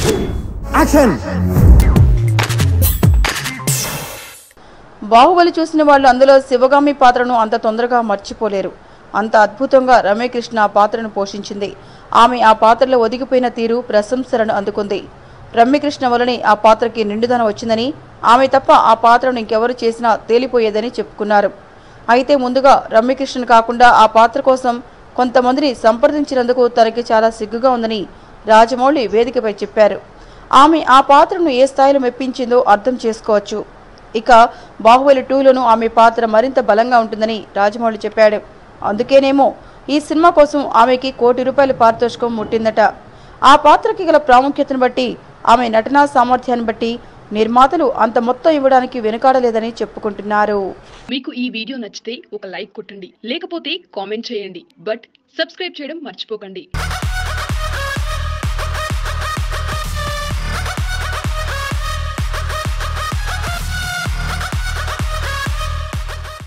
action Baahubali చూసిన వాళ్ళు అందులో శివగామి పాత్రను అంత తొందరగా మర్చిపోలేరు అంత అద్భుతంగా రమ్యకృష్ణ ఆ పాత్రను పోషించింది ఆమె ఆ పాత్రలో ఒదిగిపోయిన తీరు ప్రశంసలను అందుకుంది రమ్యకృష్ణ వలనే ఆ పాత్రకి నిండుదనం వచ్చిందని ఆమె తప్ప ఆ పాత్రను ఇంకెవరు చేసినా తేలిపోయేదని చెప్పుకున్నారు అయితే ముందుగా రమ్యకృష్ణ కాకుండా ఆ పాత్ర కోసం కొంతమందిని సంప్రదించినందుకు తనకి చాలా సిగ్గుగా ఉందని రాజమౌళి వేదికపై చెప్పారు ఆమె ఆ పాత్రను ఏ స్థాయిలో మెప్పించిందో అర్థం చేసుకోవచ్చు ఇక బాహుబలి టూలోనూ ఆమె పాత్ర మరింత బలంగా ఉంటుందని రాజమౌళి చెప్పాడు అందుకేనేమో ఈ సినిమా కోసం ఆమెకి కోటి రూపాయల పారితోషికం ముట్టిందట ఆ పాత్రకి గల ప్రాముఖ్యతను బట్టి ఆమె నటనా సామర్థ్యాన్ని బట్టి నిర్మాతలు అంత మొత్తం ఇవ్వడానికి వెనుకాడలేదని చెప్పుకుంటున్నారు మీకు ఈ వీడియో నచ్చితే ఒక లైక్ కొట్టండి లేకపోతే కామెంట్ చేయండి బట్ సబ్స్క్రైబ్ చేయడం మర్చిపోకండి